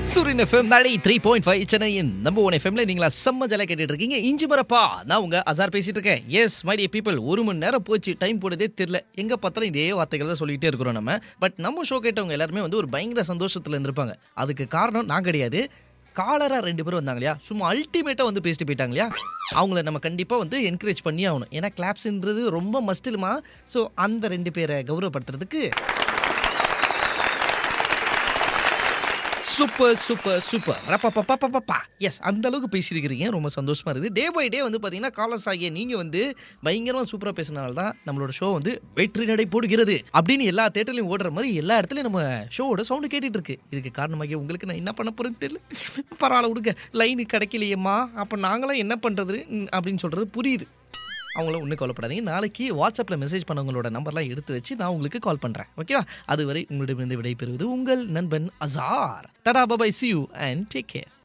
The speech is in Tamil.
சூரியன் எஃப்எம் நாளை த்ரீ பாயிண்ட் ஃபைவ் சென்னையின் நம்பர் ஒன் எஃப்எம்ல நீங்களா செம்ம ஜல கேட்டுட்டு இருக்கீங்க இஞ்சி மரப்பா நான் உங்க அசார் பேசிட்டு இருக்கேன் எஸ் மை டியர் பீப்பிள் ஒரு மணி நேரம் போச்சு டைம் போடுதே தெரியல எங்க பார்த்தாலும் இதே வார்த்தைகள் தான் சொல்லிட்டே இருக்கிறோம் நம்ம பட் நம்ம ஷோ கேட்டவங்க எல்லாருமே வந்து ஒரு பயங்கர சந்தோஷத்துல இருந்திருப்பாங்க அதுக்கு காரணம் நான் கிடையாது காலரா ரெண்டு பேரும் வந்தாங்க இல்லையா சும்மா அல்டிமேட்டா வந்து பேசிட்டு போயிட்டாங்க இல்லையா அவங்கள நம்ம கண்டிப்பா வந்து என்கரேஜ் பண்ணி ஆகணும் ஏன்னா கிளாப்ஸ்ன்றது ரொம்ப மஸ்ட் இல்லமா ஸோ அந்த ரெண்டு பேரை கௌரவப்படுத்துறதுக்கு சூப்பர் சூப்பர் சூப்பர் ரப்பா எஸ் அந்த அளவுக்கு பேசியிருக்கிறீங்க ரொம்ப சந்தோஷமா இருக்குது டே பை டே வந்து பார்த்தீங்கன்னா காலர்ஸ் ஆகிய நீங்க வந்து பயங்கரமா சூப்பரா பேசினால தான் நம்மளோட ஷோ வந்து வெற்றி நடை போடுகிறது அப்படின்னு எல்லா தேட்டர்லையும் ஓடுற மாதிரி எல்லா இடத்துலையும் நம்ம ஷோவோட சவுண்டு கேட்டுட்டு இருக்கு இதுக்கு காரணமாகி உங்களுக்கு நான் என்ன பண்ண போறேன்னு தெரியல பரவாயில்ல விடுங்க லைனு கிடைக்கலையேம்மா அப்போ நாங்களாம் என்ன பண்றது ம், அப்படின்னு சொல்றது புரியுது அவங்களும் ஒன்றும் கவலைப்படாதீங்க நாளைக்கு வாட்ஸ்அப்பில் மெசேஜ் பண்ணவங்களோட நம்பர்லாம் எடுத்து வச்சு நான் உங்களுக்கு கால் பண்ணுறேன் ஓகேவா அதுவரை உங்களிடமிருந்து விடைபெறுவது உங்கள் நண்பன் அசார் தடா பபாய் see you and take care